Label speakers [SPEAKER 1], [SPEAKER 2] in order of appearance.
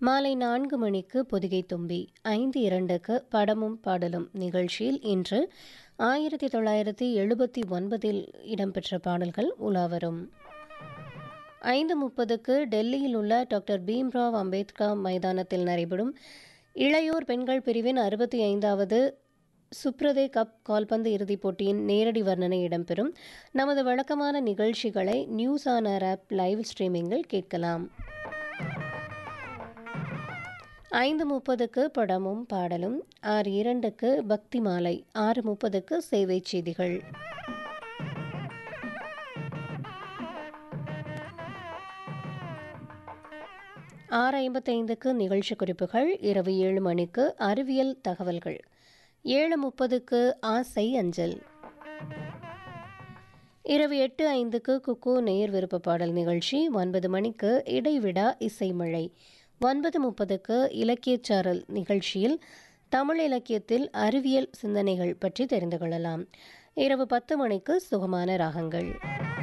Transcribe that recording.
[SPEAKER 1] மாலை நான்கு மணிக்கு பொதிகை தும்பி ஐந்து இரண்டுக்கு படமும் பாடலும் நிகழ்ச்சியில் இன்று ஆயிரத்தி தொள்ளாயிரத்தி எழுபத்தி ஒன்பதில் இடம்பெற்ற பாடல்கள் உலாவரும் ஐந்து முப்பதுக்கு டெல்லியில் உள்ள டாக்டர் பீம்ராவ் அம்பேத்கர் மைதானத்தில் நடைபெறும் இளையோர் பெண்கள் பிரிவின் அறுபத்தி ஐந்தாவது சுப்ரதே கப் கால்பந்து இறுதிப் போட்டியின் நேரடி வர்ணனை இடம்பெறும் நமது வழக்கமான நிகழ்ச்சிகளை news on air app live ஸ்ட்ரீமிங்கில் கேட்கலாம் ஐந்து முப்பதுக்கு படமும் பாடலும் ஆறு இரண்டுக்கு பக்தி மாலை ஆறு முப்பதுக்கு சேவை செய்திகள் ஆறு ஐம்பத்தைந்துக்கு நிகழ்ச்சி குறிப்புகள் இரவு ஏழு மணிக்கு அறிவியல் தகவல்கள் ஏழு முப்பதுக்கு ஆசை அஞ்சல் இரவு எட்டு ஐந்துக்கு குக்கு நேர் விருப்ப பாடல் நிகழ்ச்சி ஒன்பது மணிக்கு இடைவிடா இசைமழை ஒன்பது முப்பதுக்கு இலக்கியச்சாரல் நிகழ்ச்சியில் தமிழ் இலக்கியத்தில் அறிவியல் சிந்தனைகள் பற்றி தெரிந்து கொள்ளலாம் இரவு பத்து மணிக்கு சுகமான ராகங்கள்